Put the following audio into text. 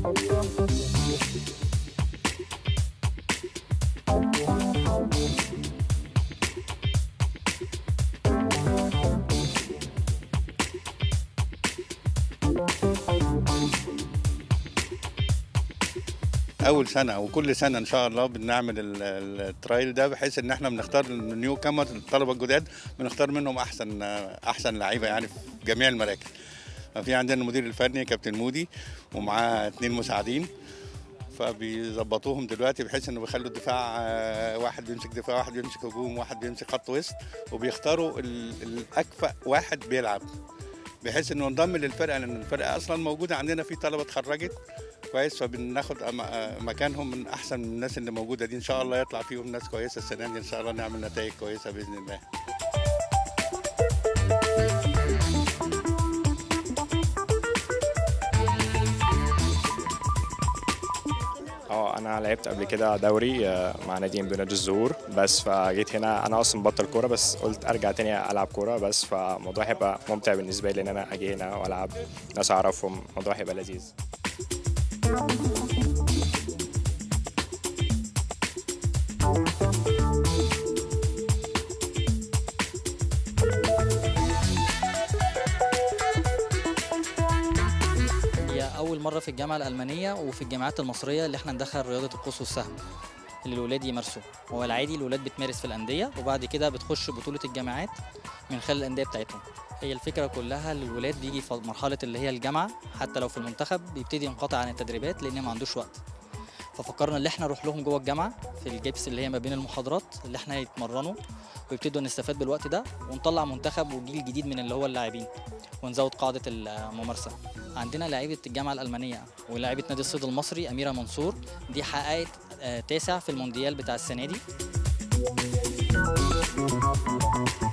اول سنه وكل سنه ان شاء الله بنعمل ال- ال- الترايل ده بحيث ان احنا بنختار النيو كامر الطلبه الجداد بنختار منهم احسن احسن لعيبه يعني في جميع المراكز في عندنا المدير الفني كابتن مودي ومعاه اتنين مساعدين فبيظبطوهم دلوقتي بحيث انه بيخلوا الدفاع آه، واحد بيمسك دفاع واحد بيمسك هجوم واحد بيمسك خط وسط وبيختاروا ال- الاكفأ واحد بيلعب بحيث انه ينضم للفرقه لان الفرقه اصلا موجوده عندنا في طلبه اتخرجت كويس فبناخد أم- آه، مكانهم من احسن من الناس اللي موجوده دي ان شاء الله يطلع فيهم ناس كويسه السنه دي ان شاء الله نعمل نتائج كويسه باذن الله اه انا لعبت قبل كده دوري آه، مع نادي بنادي الزهور بس فجيت هنا انا اصلا بطل كوره بس قلت ارجع تاني العب كوره بس فالموضوع هيبقى ممتع بالنسبه لي ان انا اجي هنا والعب ناس اعرفهم الموضوع هيبقى لذيذ هي أول مرة في الجامعة الألمانية وفي الجامعات المصرية اللي احنا ندخل رياضة القوس والسهم اللي الولاد يمارسوه هو العادي الولاد بتمارس في الأندية وبعد كده بتخش بطولة الجامعات من خلال الأندية بتاعتهم هي الفكرة كلها اللي الولاد بيجي في مرحلة اللي هي الجامعة حتى لو في المنتخب بيبتدي ينقطع عن التدريبات لأن ما عندوش وقت ففكرنا ان احنا نروح لهم جوه الجامعه في الجيبس اللي هي ما بين المحاضرات اللي احنا يتمرنوا ويبتدوا نستفاد بالوقت ده ونطلع منتخب وجيل جديد من اللي هو اللاعبين ونزود قاعده الممارسه عندنا لاعيبه الجامعه الالمانيه ولاعيبه نادي الصيد المصري اميره منصور دي حققت آه، تاسع في المونديال بتاع السنه دي